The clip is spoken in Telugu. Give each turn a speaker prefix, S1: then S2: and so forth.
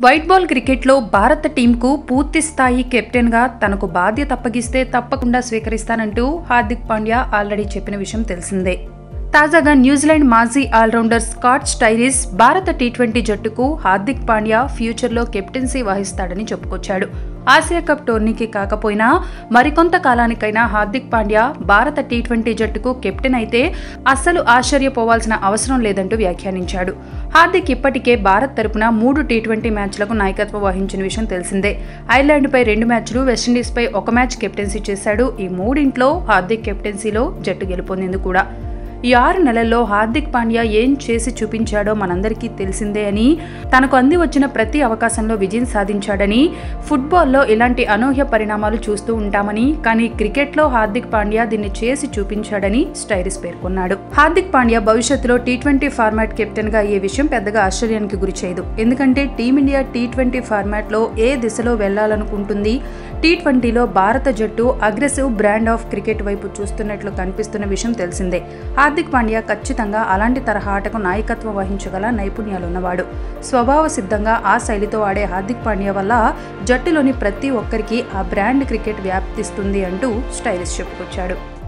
S1: వైట్ బాల్ క్రికెట్లో భారత టీంకు పూర్తి స్థాయి కెప్టెన్గా తనకు బాధ్యత అప్పగిస్తే తప్పకుండా స్వీకరిస్తానంటూ హార్దిక్ పాండ్యా ఆల్రెడీ చెప్పిన విషయం తెలిసిందే తాజాగా న్యూజిలాండ్ మాజీ ఆల్రౌండర్ స్కాట్ స్టైరిస్ భారత టీ ట్వంటీ జట్టుకు హార్దిక్ పాండ్యా ఫ్యూచర్లో కెప్టెన్సీ వహిస్తాడని చెప్పుకొచ్చాడు ఆసియా కప్ టోర్నీకి కాకపోయినా మరికొంత కాలానికైనా హార్దిక్ పాండ్యా భారత టీ ట్వంటీ జట్టుకు కెప్టెన్ అయితే అస్సలు ఆశ్చర్యపోవాల్సిన అవసరం లేదంటూ వ్యాఖ్యానించాడు హార్దిక్ ఇప్పటికే భారత్ తరపున మూడు టీ ట్వంటీ మ్యాచ్లకు నాయకత్వం వహించిన విషయం తెలిసిందే ఐర్లాండ్పై రెండు మ్యాచ్లు వెస్టిండీస్పై ఒక మ్యాచ్ కెప్టెన్సీ చేశాడు ఈ మూడింట్లో హార్దిక్ కెప్టెన్సీలో జట్టు గెలుపొందింది కూడా ఈ ఆరు నెలల్లో హార్దిక్ పాండ్యా ఏం చేసి చూపించాడో మనందరికీ తెలిసిందే అని తనకు అంది వచ్చిన ప్రతి అవకాశంలో విజయం సాధించాడని ఫుట్బాల్లో ఇలాంటి అనూహ్య పరిణామాలు చూస్తూ ఉంటామని కానీ క్రికెట్లో హార్దిక్ పాండ్యా దీన్ని చేసి చూపించాడని స్టైరిస్ పేర్కొన్నాడు హార్దిక్ పాండ్యా భవిష్యత్తులో టీ ట్వంటీ ఫార్మాట్ కెప్టెన్ గా అయ్యే విషయం పెద్దగా ఆశ్చర్యానికి గురి చేయదు ఎందుకంటే టీమిండియా టీ ట్వంటీ ఫార్మాట్లో ఏ దిశలో వెళ్లాలనుకుంటుంది టీ ట్వంటీలో భారత జట్టు అగ్రెసివ్ బ్రాండ్ ఆఫ్ క్రికెట్ వైపు చూస్తున్నట్లు కనిపిస్తున్న విషయం తెలిసిందే హార్దిక్ పాండ్యా ఖచ్చితంగా అలాంటి తరహా ఆటకు నాయకత్వం వహించగల నైపుణ్యాలున్నవాడు స్వభావ సిద్ధంగా ఆ శైలితో ఆడే హార్దిక్ పాండ్యా వల్ల జట్టులోని ప్రతి ఒక్కరికి ఆ బ్రాండ్ క్రికెట్ వ్యాప్తిస్తుంది అంటూ స్టైలిష్ చెప్పుకొచ్చాడు